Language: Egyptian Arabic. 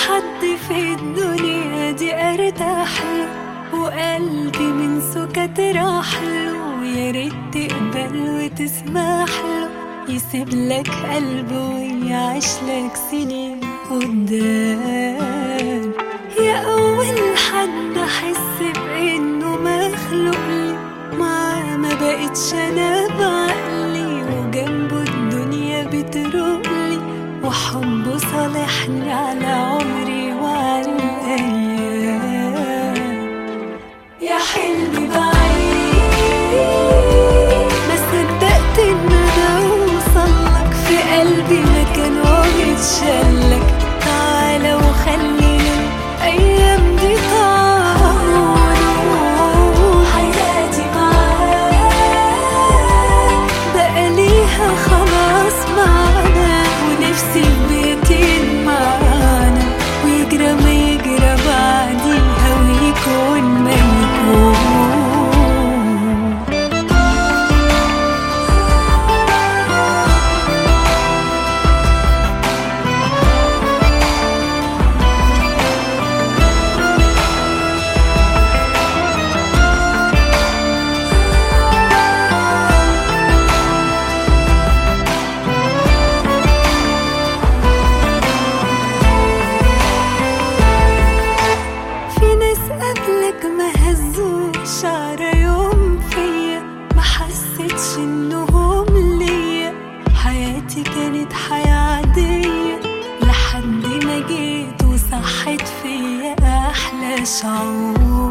حد في الدنيا دي ارتاح له وقلبي من سكت راح له ويا ريت تقبل وتسمح له يسيب لك قلبه ويعيش لك سنين قدام يا اول حد احس بانه مخلوق لي معاه ما بقتش انا بعقلي وجنبه الدنيا بتروقلي وحبه صالحني على عمري وعلى الايام يا حلمي بعيد ما صدقت ان انا اوصلك في قلبي مكان ومتشلك تعالى وخلينا الايام دي تعود حياتي معاك بقى ليها خلاص معانا ونفسي بيتين معانا ويجرى ما يجرى بعديها ويكون ما يكون في ناس قبلك ما هزوش على يوم فيا ما حسيتش انهم ليا حياتي كانت حياة عادية لحد ما جيت وصحت فيا احلى شعور